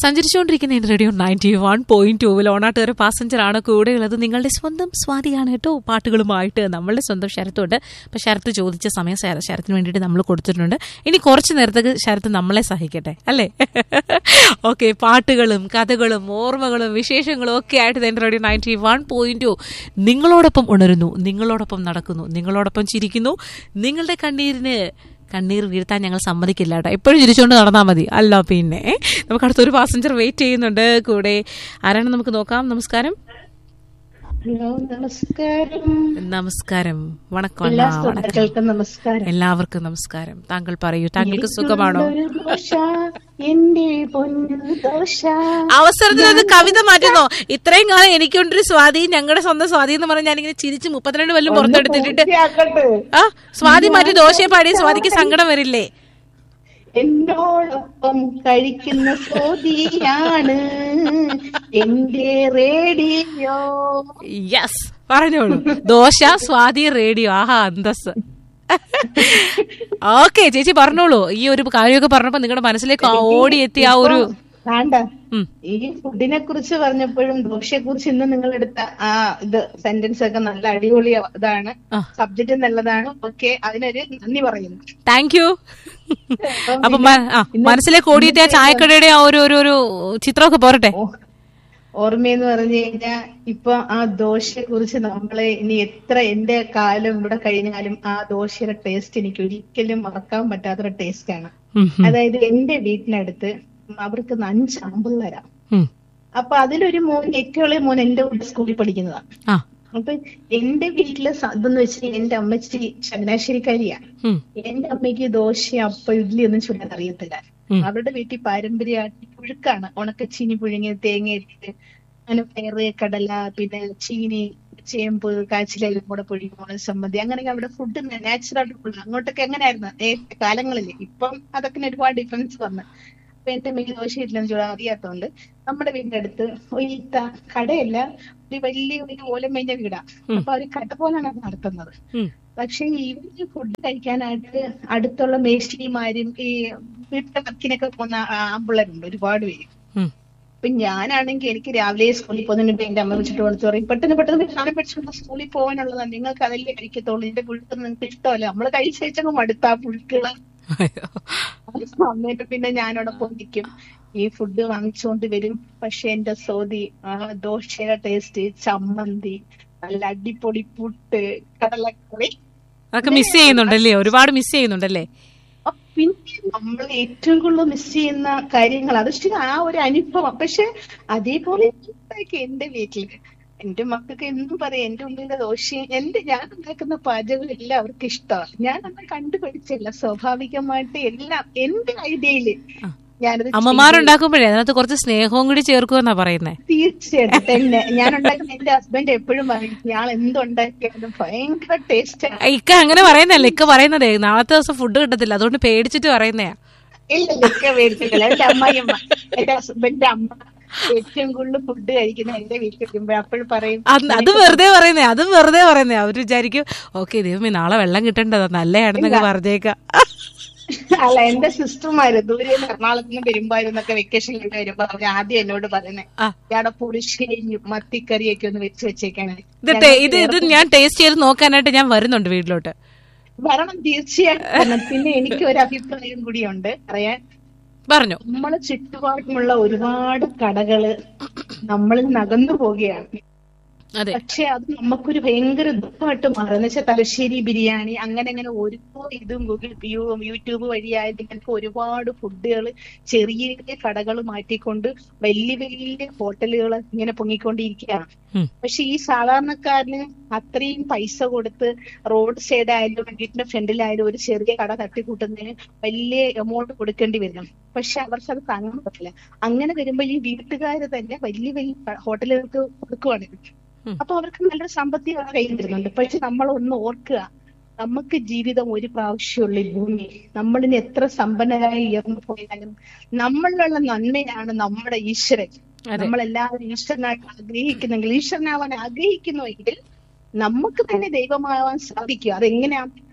സഞ്ചരിച്ചുകൊണ്ടിരിക്കുന്ന എൻ്റെ radio ninety one point ടൂവിൽ ഓണാട്ടുകാർ പാസഞ്ചറാണ് കൂടെയുള്ളത് നിങ്ങളുടെ സ്വന്തം സ്വാതിയാണ് കേട്ടോ പാട്ടുകളുമായിട്ട് നമ്മളുടെ സ്വന്തം ശരത്തുണ്ട് അപ്പം ശരത്ത് ചോദിച്ച സമയം ശര- ശരത്തിന് വേണ്ടിയിട്ട് നമ്മൾ കൊടുത്തിട്ടുണ്ട് ഇനി കുറച്ച് നേരത്തേക്ക് ശരത്ത് നമ്മളെ സഹിക്കട്ടെ അല്ലേ ഓക്കെ പാട്ടുകളും കഥകളും ഓർമ്മകളും വിശേഷങ്ങളും ഒക്കെ ആയിട്ട് എൻ്റെ radio ninety one point two നിങ്ങളോടൊപ്പം ഉണരുന്നു നിങ്ങളോടൊപ്പം നടക്കുന്നു നിങ്ങളോടൊപ്പം ചിരിക്കുന്നു നിങ്ങളുടെ കണ്ണീരിന് കണ്ണീർ വീഴ്ത്താൻ ഞങ്ങൾ സമ്മതിക്കില്ല കേട്ടോ എപ്പോഴും ചിരിച്ചുകൊണ്ട് നടന്നാൽ മതി അല്ല പിന്നെ നമുക്ക് അടുത്തൊരു പാസഞ്ചർ വെയിറ്റ് ചെയ്യുന്നുണ്ട് കൂടെ ആരാണ് നമുക്ക് നോക്കാം നമസ്കാരം ഹലോ നമസ്കാരം നമസ്കാരം വണക്കം എല്ലാ അണ്ണാ, വണക്കം ശ്രോതാക്കൾക്കും നമസ്കാരം എല്ലാവർക്കും നമസ്കാരം താങ്കൾ പറയൂ താങ്കൾക്ക് സുഖമാണോ ഒരു ദോശ എന്റെ പൊന്നു ദോശ അവസരത്തിൽ അത് കവിത മാറ്റുന്നോ ഇത്രയും കാലം എനിക്കൊണ്ടൊരു സ്വാതി ഞങ്ങളുടെ സ്വന്തം സ്വാതി എന്ന് പറഞ്ഞ് ഞാനിങ്ങനെ ചിരിച്ച് മുപ്പത്തിരണ്ട് കൊല്ലം പുറത്തെടുത്തിട്ട് പൂർത്തിയാക്കട്ടെ. ആ സ്വാതി മാറ്റി ദോശയെ പാടിയ സ്വാതിക്ക് സങ്കടം വരില്ലേ എന്നോടൊപ്പം കഴിക്കുന്ന സ്വാതിയാണ് എന്റെ റേഡിയോ യെസ് പറഞ്ഞോളൂ ദോശ സ്വാതി റേഡിയോ ആഹാ അന്തസ് ഓക്കെ ചേച്ചി പറഞ്ഞോളൂ ഈ ഒരു കാര്യമൊക്കെ പറഞ്ഞപ്പോ നിങ്ങളുടെ മനസ്സിലേക്ക് ആ ഓടിയെത്തിയ ആ ഒരു വേണ്ട ഉം. ഈ ഫുഡിനെ കുറിച്ച് പറഞ്ഞപ്പോഴും ദോശയെ കുറിച്ച് ഇന്ന് നിങ്ങൾ എടുത്ത ആ ഇത് സെന്റൻസ് ഒക്കെ നല്ല അടിപൊളി ഇതാണ് ആ. സബ്ജക്റ്റ് നല്ലതാണ് ഓക്കെ അതിനൊരു നന്ദി പറയുന്നു താങ്ക് യു അപ്പൊ മ- ആ, മനസ്സിലേക്ക് ഓടിയെത്തിയ ആ ചായക്കടയുടെ ആ ഒരു ഒരു ഒരു ചിത്രമൊക്കെ പോരട്ടെ ഓ- ഓർമ്മയെന്ന് പറഞ്ഞു കഴിഞ്ഞാൽ ഇപ്പൊ ആ ദോശയെ കുറിച്ച് നമ്മളെ ഇനി എത്ര എന്റെ കാലം ഇവിടെ കഴിഞ്ഞാലും ആ ദോശയുടെ ടേസ്റ്റ് എനിക്ക് ഒരിക്കലും മറക്കാൻ പറ്റാത്തൊരു ടേസ്റ്റ് ആണ് ഉം, ഉം, അതായത് എന്റെ വീട്ടിനടുത്ത് അവർക്ക് അഞ്ച് ആമ്പിള്ളേരാ ഉം. അപ്പൊ അതിലൊരു മോൻ ഏറ്റവും ഇളയ മോൻ എന്റെ കൂടെ സ്കൂളിൽ പഠിക്കുന്നതാണ് ആ അപ്പൊ എന്റെ വീട്ടിലെ സ- ഇതെന്ന് വെച്ചാൽ എന്റെ അമ്മച്ചി ചങ്ങനാശ്ശേരിക്കാരിയാ ഉം, എന്റെ അമ്മയ്ക്ക് ദോശ അപ്പം ഇഡ്ഡലി ഒന്നും ചുടാൻ അറിയത്തില്ല ഉം. അവരുടെ വീട്ടിൽ പാരമ്പര്യമായിട്ട് പുഴുക്കാണ് ഉണക്കച്ചീനി പുഴുങ്ങി തേങ്ങ ഇട്ടിട്ട് അങ്ങനെ പയറ് കടല പിന്നെ ചീനി ചേമ്പ് കാച്ചിലെല്ലാം കൂടെ പുഴുങ്ങി മുളക് സമ്മതി അങ്ങനെയൊക്കെ അവിടെ ഫുഡ് നാച്ചുറൽ ആയിട്ട് ഫുഡ് അങ്ങോട്ടൊക്കെ എങ്ങനെയായിരുന്നു നേരത്തെ കാലങ്ങളിൽ ഇപ്പം അതൊക്കെ ഒരുപാട് ഡിഫറൻസ് വന്നു അപ്പൊ എന്റെ അമ്മയ്ക്ക് ദോശ ഇഡ്ഡലിയൊന്നും ചൂടാൻ അറിയാത്തതുകൊണ്ട് നമ്മുടെ വീടിന്റെ അടുത്ത് ഒരു ത- കടയല്ല ഒരു വലിയ ഒരു ഓലം മേഞ്ഞ വീടാ അപ്പൊ അവര് കട പോലാണ് അത് നടത്തുന്നത് ഉം. പക്ഷെ ഇവര് ഫുഡ് കഴിക്കാനായിട്ട് അടുത്തുള്ള മേശിനിമാരും ഈ വീട്ടിലെ വർക്കിനൊക്കെ പോകുന്ന ആമ്പിള്ളേരുണ്ട് ഒരുപാട് പേര് ഉം. അപ്പൊ ഞാനാണെങ്കിൽ എനിക്ക് രാവിലെ സ്കൂളിൽ പോകുന്നതിന് മുമ്പ് എന്റെ അമ്മ വിളിച്ചിട്ട് വിളിച്ചു പറയും പെട്ടെന്ന് പെട്ടെന്ന് സാധനം പഠിച്ചുകൊണ്ട് സ്കൂളിൽ പോകാനുള്ളതാണ് നിങ്ങൾക്ക് അതല്ലേ കഴിക്കത്തുള്ളൂ ഇതിന്റെ പുഴുക്ക് നിങ്ങൾക്ക് ഇഷ്ടമല്ല നമ്മള് കഴിച്ചങ്ങ് മടുത്ത ആ പുഴുക്കുകള് അയ്യോ. എന്നിട്ട് പിന്നെ ഞാനോടൊപ്പം നിൽക്കും ഈ ഫുഡ് വാങ്ങിച്ചുകൊണ്ട് വരും പക്ഷെ എന്റെ സോതി ആ ദോശയുടെ ടേസ്റ്റ് ചമ്മന്തി നല്ല അടിപൊളി പുട്ട് കടലക്കറി അതൊക്കെ മിസ് ചെയ്യുന്നുണ്ടല്ലേ ഒരുപാട് മിസ് ചെയ്യുന്നുണ്ടല്ലേ ആ, പിന്നെ നമ്മൾ ഏറ്റവും കൂടുതൽ മിസ് ചെയ്യുന്ന കാര്യങ്ങൾ അത് ശരി ആ ഒരു അനുഭവം പക്ഷെ അതേപോലെ ഇതൊക്കെ എന്റെ വീട്ടില് എന്റെ മക്കൾക്ക് എന്തും പറയാം എന്റെ ഉള്ളിലെ ദോശയും എന്റെ ഞാൻ ഉണ്ടാക്കുന്ന പാചകം എല്ലാവർക്കും ഇഷ്ടമാണ് ഞാൻ അന്ന് കണ്ടുപിടിച്ചില്ല സ്വാഭാവികമായിട്ട് എല്ലാം എന്റെ ഐഡിയയില് ഞാനത് അമ്മമാരുണ്ടാക്കുമ്പോഴേ അതിനകത്ത് കുറച്ച് സ്നേഹവും കൂടി ചേർക്കുമെന്നാ പറയുന്നേ തീർച്ചയായിട്ടും തന്നെ ഞാൻ ഉണ്ടാക്കുന്ന എന്റെ ഹസ്ബൻഡ് എപ്പോഴും പറയും ഞാൻ എന്തുണ്ടാക്കിയാലും ഭയങ്കര ടേസ്റ്റ് ഇക്ക അങ്ങനെ പറയുന്നല്ലേ ഇക്ക പറയുന്നതേ നാളത്തെ ദിവസം ഫുഡ് കിട്ടത്തില്ല അതുകൊണ്ട് പേടിച്ചിട്ട് പറയുന്നയാ ഇല്ല ഇതൊക്കെ മേടിച്ചിട്ടില്ല എന്റെ അമ്മായിയമ്മ എന്റെ ഹസ്ബൻഡിന്റെ അമ്മ ഏറ്റവും കൂടുതൽ ഫുഡ് കഴിക്കുന്ന എന്റെ വീട്ടിൽ വരുമ്പോ അപ്പോഴും പറയും അത് അത് വെറുതെ പറയുന്നേ അതും വെറുതെ പറയുന്നേ അവര് വിചാരിക്കും ഓക്കെ ദൈവമേ നാളെ വെള്ളം കിട്ടേണ്ടതാ നല്ലതാണെന്നൊക്കെ പറഞ്ഞേക്കാം അല്ല എന്റെ സിസ്റ്റർമാര് ദൂരെ എറണാകുളത്ത് നിന്ന് പെരുമ്പായിരുന്നൊക്കെ വെക്കേഷൻ കഴിഞ്ഞ് വരുമ്പോ അവര് ആദ്യം എന്നോട് പറയുന്നേ ആ. ഇയാടെ പുളിശ്ശേരിയും മത്തിക്കറിയൊക്കെ ഒന്ന് വെച്ച് വെച്ചേക്കാണ് ഇത് ടേ- ഇത് ഇത് ഞാൻ ടേസ്റ്റ് ചെയ്ത് നോക്കാനായിട്ട് ഞാൻ വരുന്നുണ്ട് വീട്ടിലോട്ട് വരണം തീർച്ചയായിട്ടും വരണം. പിന്നെ എനിക്ക് ഒരു അഭിപ്രായം കൂടിയുണ്ട് പറയാൻ പറഞ്ഞു നമ്മളെ ചുറ്റുപാടുമുള്ള ഒരുപാട് കടകള് നമ്മളിൽ നകന്നു പോവുകയാണ് അതെ പക്ഷെ അത് നമുക്കൊരു ഭയങ്കര ദുഃഖമായിട്ട് മാറും എന്ന് വെച്ചാൽ തലശ്ശേരി ബിരിയാണി അങ്ങനെ അങ്ങനെ ഓരോ ഇതും ഗൂഗിൾ യൂ- യൂട്യൂബ് വഴിയായത് ഇങ്ങനത്തെ ഒരുപാട് ഫുഡുകൾ ചെറിയ ചെറിയ കടകൾ മാറ്റിക്കൊണ്ട് വലിയ വലിയ ഹോട്ടലുകൾ ഇങ്ങനെ പൊങ്ങിക്കൊണ്ടിരിക്കുകയാണ് ഉം. പക്ഷെ ഈ സാധാരണക്കാരന് അത്രയും പൈസ കൊടുത്ത് റോഡ് സൈഡ് ആയാലും വീടിന്റെ ഫ്രണ്ടിലായാലും ഒരു ചെറിയ കട തട്ടിക്കൂട്ടുന്നതിന് വലിയ എമൗണ്ട് കൊടുക്കേണ്ടി വരും പക്ഷെ അവർക്ക് അത് താങ്ങാൻ പറ്റില്ല അങ്ങനെ വരുമ്പോ ഈ വീട്ടുകാര് തന്നെ വലിയ വലിയ ക- ഹോട്ടലുകൾക്ക് കൊടുക്കുവാണ് ഉം. അപ്പൊ അവർക്ക് നല്ലൊരു സാമ്പത്തിക കയ്യിൽ വരുന്നുണ്ട് പക്ഷെ നമ്മൾ ഒന്ന് ഓർക്കുക നമുക്ക് ജീവിതം ഒരു പ്രാവശ്യമുള്ള ഈ ഭൂമി നമ്മളിന് എത്ര സമ്പന്നരായി ഉയർന്നു പോയാലും നമ്മളിലുള്ള നന്മയാണ് നമ്മുടെ ഈശ്വരൻ അതെ. നമ്മളെല്ലാവരും ഈശ്വരനായിട്ട് ആഗ്രഹിക്കുന്നെങ്കിൽ ഈശ്വരനാവാൻ ആഗ്രഹിക്കുന്നുവെങ്കിൽ നമുക്ക് തന്നെ ദൈവമാവാൻ സാധിക്കും അതെങ്ങനെയാ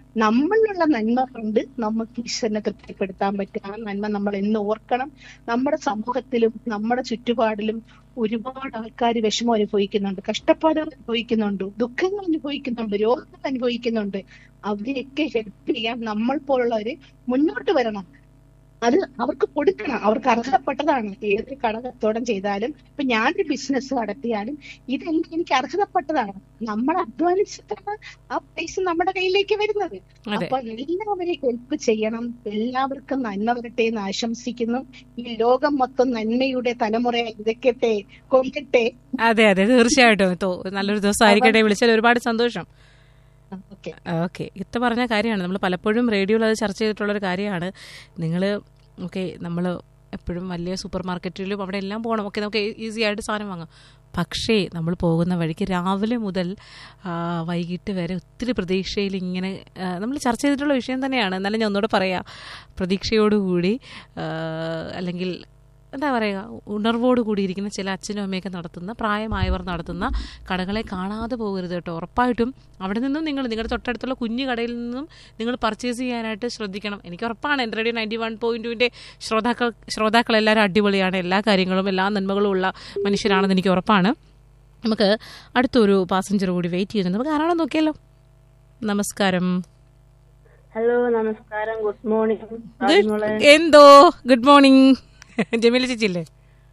നമ്മളിലുള്ള നന്മ കൊണ്ട് നമുക്ക് ഈശ്വരനെ തൃപ്തിപ്പെടുത്താൻ പറ്റും ആ നന്മ നമ്മൾ എന്ന് ഓർക്കണം നമ്മുടെ സമൂഹത്തിലും നമ്മുടെ ചുറ്റുപാടിലും ഒരുപാട് ആൾക്കാർ വിഷമം അനുഭവിക്കുന്നുണ്ട് കഷ്ടപ്പാടുകൾ അനുഭവിക്കുന്നുണ്ട് ദുഃഖങ്ങൾ അനുഭവിക്കുന്നുണ്ട് രോഗങ്ങൾ അനുഭവിക്കുന്നുണ്ട് അവരെയൊക്കെ ഹെൽപ്പ് ചെയ്യാൻ നമ്മൾ പോലുള്ളവര് മുന്നോട്ട് വരണം അത് അവർക്ക് കൊടുക്കണം അവർക്ക് അർഹതപ്പെട്ടതാണ് ഏത് കട കച്ചവടം ചെയ്താലും ഇപ്പൊ ഞാനൊരു ബിസിനസ് നടത്തിയാലും ഇതെല്ലാം എനിക്ക് അർഹതപ്പെട്ടതാണ് നമ്മൾ അധ്വാനിച്ചിട്ടാണ് ആ പൈസ നമ്മുടെ കയ്യിലേക്ക് വരുന്നത് അതെ അപ്പൊ എല്ലാവരെയും ഹെൽപ്പ് ചെയ്യണം എല്ലാവർക്കും നന്മ വരട്ടെ എന്ന് ആശംസിക്കുന്നു ഈ ലോകം മൊത്തം നന്മയുടെ തലമുറ ഇതൊക്കെ കൊല്ലട്ടെ അതെ അതെ തീർച്ചയായിട്ടും തോ നല്ലൊരു ദിവസം ആയിരിക്കട്ടെ വിളിച്ചാൽ ഒരുപാട് സന്തോഷം ഓക്കെ ഓക്കെ ഇത്ത പറഞ്ഞ കാര്യമാണ് നമ്മൾ പലപ്പോഴും റേഡിയോയിൽ അത് ചർച്ച ചെയ്തിട്ടുള്ളൊരു കാര്യമാണ് നിങ്ങൾ ഓക്കെ നമ്മൾ എപ്പോഴും വലിയ സൂപ്പർ മാർക്കറ്റിലും അവിടെ എല്ലാം പോകണം ഓക്കെ നമുക്ക് ഈസി ആയിട്ട് സാധനം വാങ്ങാം പക്ഷേ നമ്മൾ പോകുന്ന വഴിക്ക് രാവിലെ മുതൽ ആ, വൈകിട്ട് വരെ ഒത്തിരി പ്രതീക്ഷയിൽ ഇങ്ങനെ നമ്മൾ ചർച്ച ചെയ്തിട്ടുള്ള വിഷയം തന്നെയാണ് എന്നാലും ഞാൻ ഒന്നുകൂടെ പറയാം പ്രതീക്ഷയോടുകൂടി ആ, അല്ലെങ്കിൽ എന്താ പറയുക ഉണർവോട് കൂടിയിരിക്കുന്ന ചില അച്ഛനും അമ്മയൊക്കെ നടത്തുന്ന പ്രായമായവർ നടത്തുന്ന കടകളെ കാണാതെ പോകരുത് കേട്ടോ ഉറപ്പായിട്ടും അവിടെ നിന്നും നിങ്ങൾ നിങ്ങളുടെ തൊട്ടടുത്തുള്ള കുഞ്ഞു കടയിൽ നിന്നും നിങ്ങൾ പർച്ചേസ് ചെയ്യാനായിട്ട് ശ്രദ്ധിക്കണം എനിക്ക് ഉറപ്പാണ് എൻ്റെ റേഡിയോ നയൻറ്റി വൺ പോയിന്റ് ടുവിൻ്റെ ശ്രോതാക്കൾ ശ്രോതാക്കൾ എല്ലാവരും അടിപൊളിയാണ് എല്ലാ കാര്യങ്ങളും എല്ലാ നന്മകളും ഉള്ള മനുഷ്യരാണെന്ന് എനിക്ക് ഉറപ്പാണ് നമുക്ക് അടുത്തൊരു പാസഞ്ചർ കൂടി വെയിറ്റ് ചെയ്യുന്നു നമുക്ക് ആരാണെന്ന് നോക്കിയല്ലോ നമസ്കാരം ഹലോ നമസ്കാരം ഗുഡ് മോർണിംഗ് Good- എന്തോ ഗുഡ് മോർണിംഗ് ജമീല ചേച്ചില്ലേ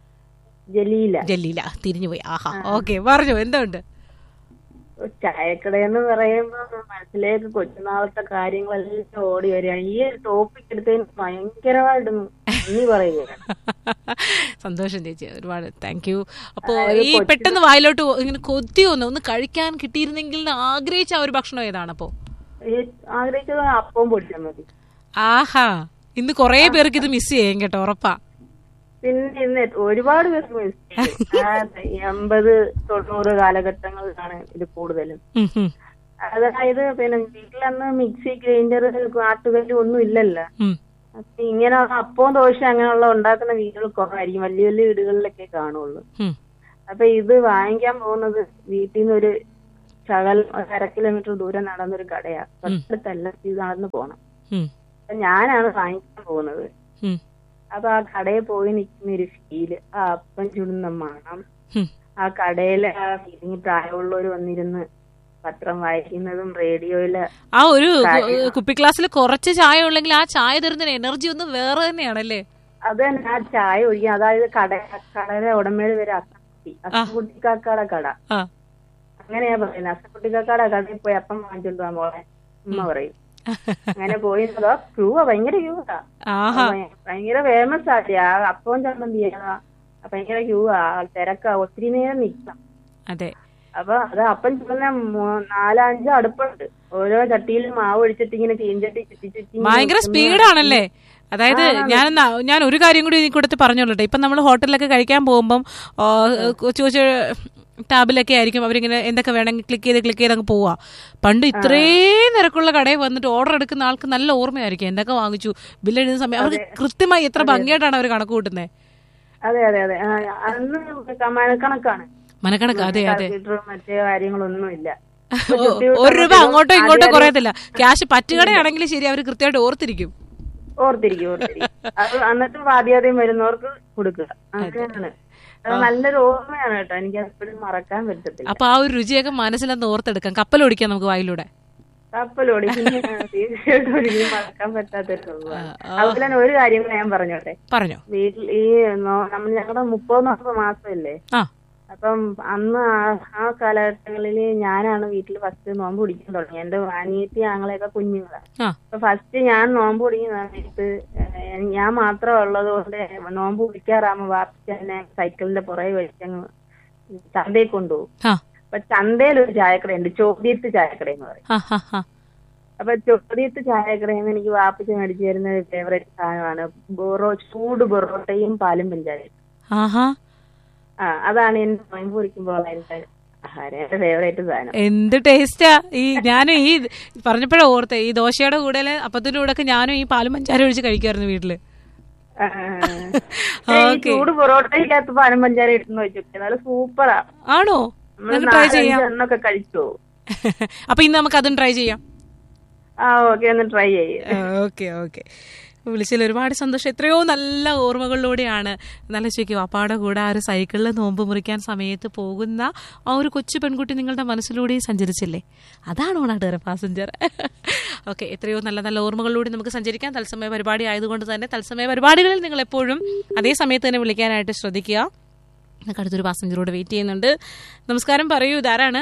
ജലീല ജലീല തിരിഞ്ഞു പോയി ആഹാ ഓക്കെ പറഞ്ഞു എന്തുണ്ട് ചായക്കടയെന്ന് പറയുമ്പോ മനസ്സിലേക്ക് കൊച്ചുനാളത്തെ കാര്യങ്ങളെല്ലാം ഓടി വരികയാണ് ഈ ഒരു ടോപ്പിക് എടുത്തതിന് ഭയങ്കരമായിട്ട് നന്ദി പറയുകയാണ് സന്തോഷം ചേച്ചി ഒരുപാട് താങ്ക് യു അപ്പോ അതായത് ഈ പെട്ടെന്ന് വായിലോട്ട് ഇങ്ങനെ കൊതി ഒന്ന് ഒന്ന് കഴിക്കാൻ കിട്ടിയിരുന്നെങ്കിൽ എന്ന് ആഗ്രഹിച്ച ആ ഒരു ഭക്ഷണം ഏതാണ് അപ്പോ ഈ ആഗ്രഹിച്ചത് അപ്പവും പൊടിച്ചാൽ മതി ആഹാ ഇന്ന് കൊറേ പേർക്ക് ഇത് മിസ് ചെയ്യും കേട്ടോ ഉറപ്പാ പിന്നെ ഇന്ന് ഒരുപാട് പേർക്ക് miss ചെയ്തു. ആ, എൺപത് തൊണ്ണൂറ് കാലഘട്ടങ്ങളിലാണ് ഇത് കൂടുതലും ഉം, ഉം, അതായത് പിന്നെ വീട്ടിലന്ന് മിക്സി ഗ്രൈൻഡർ ആട്ടുകല്ല് ഒന്നും ഇല്ലല്ലോ ഉം. അപ്പൊ ഇങ്ങനെ അപ്പവും ദോശ അങ്ങനെയുള്ള ഉണ്ടാക്കുന്ന വീടുകൾ കുറവായിരിക്കും വലിയ വലിയ വീടുകളിലൊക്കെ കാണുള്ളൂ ഉം. അപ്പൊ ഇത് വാങ്ങിക്കാൻ പോകുന്നത് വീട്ടിൽ നിന്ന് ഒരു ശകൽ ഒരു അര കിലോമീറ്റർ ദൂരം നടന്നൊരു കടയാ തൊട്ടടുത്തല്ല ഇത് നടന്നു പോണം ഉം, അപ്പൊ ഞാനാണ് വാങ്ങിക്കാൻ പോകുന്നത് ഉം, അപ്പൊ ആ കടയിൽ പോയി നിൽക്കുന്ന ഒരു ഫീല് ആ അപ്പം ചുടുന്ന മണം ഉം. ആ കടയിലെ ആ ഫീലിംഗ് പ്രായമുള്ളവർ വന്നിരുന്ന് പത്രം വായിക്കുന്നതും റേഡിയോയില് ആ ഒരു കു- കുപ്പി ക്ലാസ്സിൽ കുറച്ച് ചായ ഉള്ളെങ്കിൽ ആ ചായ തരുന്ന എനർജി ഒന്ന് വേറെ തന്നെയാണല്ലേ അത് തന്നെ ആ ചായ ഒഴിക്കുക അതായത് കട കടയുടെ ഉടമയുടെ പേര് അസക്കുട്ടി അസക്കുട്ടിക്കാക്കാടെ കട ആ അങ്ങനെയാ പറയുന്നത് അസക്കുട്ടിക്കാക്കാടെ കടയിൽ പോയി അപ്പം വാങ്ങിച്ചോണ്ട് പോകാൻ പോളെ ഉമ്മ പറയും അങ്ങനെ പോയി അതോ ക്യൂ ഭയങ്കര ക്യൂ ആഹാ ഭയങ്കര ഫേമസ് ആട്ടി ആ അപ്പവും ചമ്മന്തി ഭയങ്കര ക്യൂ ആ തിരക്കാ ഒത്തിരി നേരം നിക്കണം അതെ അപ്പൊ അത് അപ്പം ചുമന്ന മൂ- നാലഞ്ച് അടുപ്പുണ്ട് ഓരോ ചട്ടിയിൽ മാവ് ഒഴിച്ചിട്ട് ഇങ്ങനെ ചീഞ്ചട്ടി ചുറ്റി ചുറ്റി ഇങ്ങനെ ഭയങ്കര വെക്കുന്ന സ്പീഡാണല്ലേ അതായത് ഞാൻ ന- ഞാൻ ഒരു കാര്യം കൂടി ഇതിൽ കൊടുത്ത് പറഞ്ഞോളൂ ഇപ്പം നമ്മൾ ഹോട്ടലിലൊക്കെ കഴിക്കാൻ പോകുമ്പം ആ, കൊച്ചു കൊച്ചു ടാബിലൊക്കെ ആയിരിക്കും അവരിങ്ങനെ എന്തൊക്കെ വേണമെങ്കിൽ ക്ലിക്ക് ചെയ്ത് ക്ലിക്ക് ചെയ്ത് അങ്ങ് പോവാ പണ്ട് ഇത്രയും തിരക്കുള്ള കടയിൽ വന്നിട്ട് ഓർഡർ എടുക്കുന്ന ആൾക്ക് നല്ല ഓർമ്മയായിരിക്കും എന്തൊക്കെ വാങ്ങിച്ചു ബില്ല് എഴുതുന്ന സമയം അവർക്ക് കൃത്യമായി എത്ര ഭംഗിയായിട്ടാണ് അവർ കണക്ക് കൂട്ടുന്നത് അതെ അതെ അതെ ആ, അന്ന് മനക്കണക്കാണ് മനക്കണക്ക് അതെ അതെ കാൽക്കുലേറ്ററും മറ്റേ കാര്യങ്ങളൊന്നും ഇല്ല ഒരു രൂപ അങ്ങോട്ടോ ഇങ്ങോട്ടോ കുറയത്തില്ല ക്യാഷ് പറ്റുകടയാണെങ്കിൽ ശരി അവർ കൃത്യമായിട്ട് ഓർത്തിരിക്കും ഓർത്തിരിക്കും ഓർത്തിരിക്കും അത് എന്നിട്ടും വാദ്യാതയും വരുന്നവർക്ക് കൊടുക്കുക അങ്ങനെയാണ് അത് നല്ലൊരു ഓർമ്മയാണ് കേട്ടോ എനിക്ക് എപ്പോഴും മറക്കാൻ പറ്റത്തില്ല അപ്പൊ ആ ഒരു രുചിയൊക്കെ മനസ്സിലൊന്ന് ഓർത്തെടുക്കാം കപ്പൽ ഓടിക്കാം നമുക്ക് വായിലൂടെ കപ്പലോടി പിന്നെ തീർച്ചയായിട്ടും ഒരിക്കലും മറക്കാൻ പറ്റാത്തൊരു സംഭവമാണ് അതുപോലെ തന്നെ ഒരു കാര്യം കൂടെ ഞാൻ പറഞ്ഞോട്ടെ പറഞ്ഞോ വീട്ടിൽ ഈ നോ- നമ്മൾ ഞങ്ങളുടെ മുപ്പത് നാൽപ്പത് മാസമല്ലേ ആ അപ്പം അന്ന് ആ- ആ കാലഘട്ടങ്ങളിൽ ഞാനാണ് വീട്ടിൽ ഫസ്റ്റ് നോമ്പ് പിടിക്കാൻ തുടങ്ങി എന്റെ അനിയത്തി ഞങ്ങളെയൊക്കെ കുഞ്ഞുങ്ങളാ ആ അപ്പൊ ഫസ്റ്റ് ഞാൻ നോമ്പ് പിടിക്കുന്ന സമയത്ത് ഏഹ്, ഞാൻ മാത്രം ഉള്ളത് കൊണ്ട് നോമ്പ് പിടിക്കാറാകുമ്പോ വാപ്പിച്ച് എന്നെ സൈക്കിളിന്റെ പുറകെ വെച്ചങ്ങ് ചന്തയിൽ കൊണ്ടുപോകും ആ അപ്പൊ ചന്തയിൽ ഒരു ചായക്കടയുണ്ട് ചോദ്യത്ത് ചായക്കട എന്ന് പറയും ആ ആ ആ അപ്പൊ ചോദ്യത്ത് ചായക്കടയിൽ നിന്ന് എനിക്ക് വാപ്പിച്ച് മേടിച്ചു തരുന്ന ഒരു ഫേവറേറ്റ് സാധനമാണ് ബൊറോ ചൂട് പൊറോട്ടയും പാലും പഞ്ചാരയും ആഹാ ആ അതാണ് എന്റെ നോമ്പ് പിടിക്കുമ്പോൾ എന്റെ ആഹാരം എന്റെ ഫേവറേറ്റ് സാധനം എന്ത് ടേസ്റ്റാ ഈ ഞാനും ഈ പറഞ്ഞപ്പോഴാ ഓർത്തെ ഈ ദോശയുടെ കൂടെ അപ്പത്തിന്റെ കൂടെ ഒക്കെ ഞാനും ഈ പാലും പഞ്ചാര ഒഴിച്ച് കഴിക്കുമായിരുന്നു വീട്ടില് ആ, ഈ ഓക്കെ ചൂട് പൊറോട്ടയ്ക്കകത്ത് പാലും പഞ്ചാര ഇട്ടെന്ന് വെച്ചു നല്ല സൂപ്പറാ ആണോ നമ്മള് നമുക്ക് ട്രൈ ചെയ്യാം നാലഞ്ച് എണ്ണൊക്കെ കഴിച്ചു അപ്പൊ ഇന്ന് നമുക്ക് അതും ട്രൈ ചെയ്യാം ആ ഓക്കെ ഒന്ന് ട്രൈ ചെയ്യും ഓക്കെ ഓക്കെ വിളിച്ചതിൽ ഒരുപാട് സന്തോഷം എത്രയോ നല്ല ഓർമ്മകളിലൂടെയാണ് നല്ല ചോദിക്കും വാപ്പാടെ കൂടെ ആ ഒരു സൈക്കിളിൽ നോമ്പ് മുറിക്കാൻ സമയത്ത് പോകുന്ന ആ ഒരു കൊച്ചു പെൺകുട്ടി നിങ്ങളുടെ മനസ്സിലൂടെ സഞ്ചരിച്ചില്ലേ അതാണ് ഓണാട്ടുകാര പാസഞ്ചർ ഓക്കെ എത്രയോ നല്ല നല്ല ഓർമ്മകളിലൂടെ നമുക്ക് സഞ്ചരിക്കാൻ തത്സമയ പരിപാടി ആയതുകൊണ്ട് തന്നെ തത്സമയ പരിപാടികളിൽ നിങ്ങൾ എപ്പോഴും അതേ സമയത്ത് തന്നെ വിളിക്കാനായിട്ട് ശ്രദ്ധിക്കുക നമുക്ക് അടുത്തൊരു പാസഞ്ചറോട് വെയിറ്റ് ചെയ്യുന്നുണ്ട് നമസ്കാരം പറയൂ ഇതാരാണ്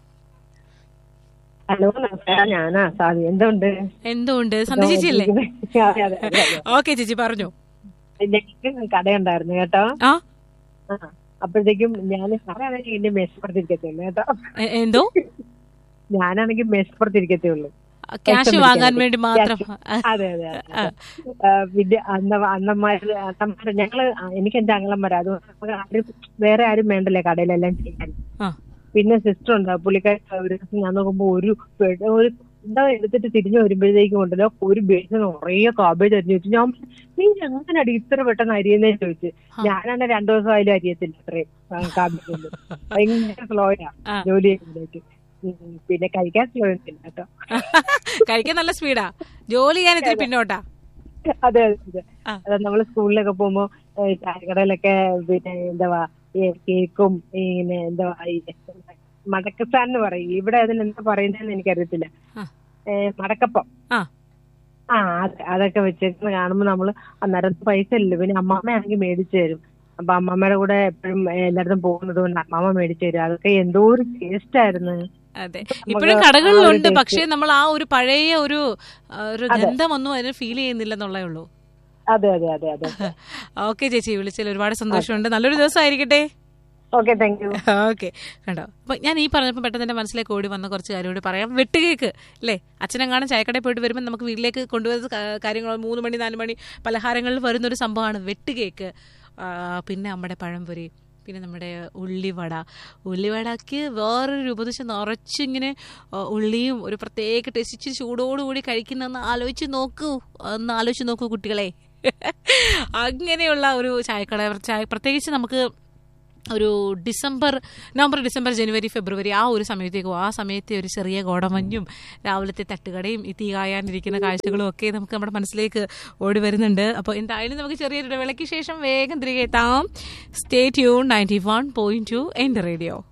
ഹലോ നമസ്കാരം ഞാനാ സാധി എന്തുണ്ട് എന്തുകൊണ്ട് സന്ധ്യ ചേച്ചിയല്ലേ അതെ, അതെ, അതെ, അതെ. ഓക്കെ ചേച്ചി പറഞ്ഞു ഞങ്ങൾക്ക് കടയുണ്ടായിരുന്നു കേട്ടോ ആ ആ അപ്പോഴത്തേക്കും ഞാൻ സാറാണെങ്കിൽ എന്റെ മേശപ്പുറത്തിരിക്കത്തുള്ളൂ കേട്ടോ എ- എന്തോ ഞാനാണെങ്കിൽ മേശപ്പുറത്തിരിക്കത്തുള്ളൂ ക്യാഷ് വാങ്ങാൻ വേണ്ടി മാത്രം അതെ അതെ അതെ ആ, പിന്നെ അന്ന അന്നന്മാര് അന്നന്മാര് ഞങ്ങള് ആ, എനിക്ക് എന്റെ അങ്ങളന്മാര് അതുകൊണ്ട് നമുക്ക് ആരും വേറെ ആരും വേണ്ടല്ലേ കടയിലെല്ലാം ചെയ്യാൻ ആ പിന്നെ സിസ്റ്റർ ഉണ്ട് പുള്ളിക്കാരി ഒരു ദിവസം ഞാൻ നോക്കുമ്പോ ഒരു പെ- ഒരു എന്താ എടുത്തിട്ട് തിരിഞ്ഞു വരുമ്പോഴത്തേക്കും ഉണ്ടല്ലോ ഒരു ബേസ് നിറയെ കാബേജ് അരിഞ്ഞു വെച്ചു ഞാൻ പറഞ്ഞു, നീ എങ്ങനെ അടി ഇത്ര പെട്ടെന്ന് അരിയുന്നേ ചോദിച്ചു ഞാനാണ് രണ്ടു ദിവസം ആയാലും അരിയത്തില്ല അത്രയും കാബേജ് ഒന്നും ഭയങ്കര സ്ലോയാ ആ. ജോലി ചെയ്യുമ്പോഴേക്ക് ഉം, പിന്നെ കഴിക്കാൻ സ്ലോ ഒന്നുമില്ല കേട്ടോ കഴിക്കാൻ നല്ല സ്പീഡാ ജോലി ചെയ്യാൻ ഇത്തിരി പിന്നോട്ടാ അതെ അതെ അതെ ആ. അത് നമ്മള് സ്കൂളിലൊക്കെ പോകുമ്പോ ഏഹ് ചായക്കടയിലൊക്കെ പിന്നെ എന്താ കേക്കും ഇങ്ങനെ എന്താ മടക്കസാൻ എന്ന് പറയും ഇവിടെ അതിന് എന്താ പറയുന്നതെന്ന് എനിക്കറിയത്തില്ല ആ. ഏഹ് മടക്കപ്പം ആ ആ അതെ അതൊക്കെ വെച്ചേക്കുന്ന കാണുമ്പോ നമ്മള് അന്നേരം പൈസ ഇല്ല പിന്നെ അമ്മാമ്മയാണെങ്കിൽ മേടിച്ചു തരും അപ്പൊ അമ്മമ്മയുടെ കൂടെ എപ്പോഴും എല്ലായിടത്തും പോകുന്നത് കൊണ്ട് അമ്മാമ്മ മേടിച്ചു തരും അതൊക്കെ എന്തോ ഒരു ടേസ്റ്റ് ആയിരുന്നു അതെ നമുക്ക് ഇപ്പോഴും ആ കടകളിലുണ്ട് ഒരു പക്ഷെ നമ്മൾ ആ ഒരു പഴയ ഒരു ആ, ഒരു ഗന്ധമൊന്നും അതിന് ഫീൽ ചെയ്യുന്നില്ലെന്നുള്ളേ ഉള്ളൂ അതെ അതെ അതെ അതെ ഓക്കെ ചേച്ചി വിളിച്ചതിൽ ഒരുപാട് സന്തോഷമുണ്ട് നല്ലൊരു ദിവസം ആയിരിക്കട്ടെ ഓക്കെ താങ്ക് യു ഓക്കെ കണ്ടോ അപ്പൊ ഞാൻ ഈ പറഞ്ഞപ്പോൾ പെട്ടെന്ന് എന്റെ മനസ്സിലേക്ക് ഓടി വന്ന കുറച്ച് കാര്യം കൂടി പറയാം വെട്ടുകേക്ക് അല്ലേ അച്ഛനെങ്ങാനും ചായക്കടയിൽ പോയിട്ട് വരുമ്പോൾ നമുക്ക് വീട്ടിലേക്ക് കൊണ്ടുവരുന്ന ക- കാര്യങ്ങൾ മൂന്ന് മണി നാല് മണി പലഹാരങ്ങളിൽ വരുന്നൊരു സംഭവമാണ് വെട്ടുകേക്ക് ആ, പിന്നെ നമ്മുടെ പഴംപൊരി പിന്നെ നമ്മുടെ ഉള്ളിവട ഉള്ളിവടക്ക് വേറൊരു രൂപത്തിൽ നിറച്ചിങ്ങനെ ആ, ഉള്ളിയും ഒരു പ്രത്യേക ടേസ്റ്റ് ഇച്ചിരി ചൂടോടുകൂടി കഴിക്കുന്നതെന്ന് ആലോചിച്ച് നോക്കൂ ഒന്ന് ആലോചിച്ച് നോക്കൂ കുട്ടികളെ അങ്ങനെയുള്ള ഒരു ചായക്കട ചായ പ്രത്യേകിച്ച് നമുക്ക് ഒരു ഡിസംബർ നവംബർ ഡിസംബർ ജനുവരി ഫെബ്രുവരി ആ ഒരു സമയത്തേക്കും ആ സമയത്തെ ഒരു ചെറിയ ഗോടമഞ്ഞും രാവിലത്തെ തട്ടുകടയും ഈ തീ കായാനിരിക്കുന്ന കാഴ്ചകളും ഒക്കെ നമുക്ക് നമ്മുടെ മനസ്സിലേക്ക് ഓടി വരുന്നുണ്ട് അപ്പോൾ എന്തായാലും നമുക്ക് ചെറിയൊരു ഇടവേളയ്ക്ക് ശേഷം വേഗം തിരികെ എത്താം stay tune ninety one point two എൻ്റെ റേഡിയോ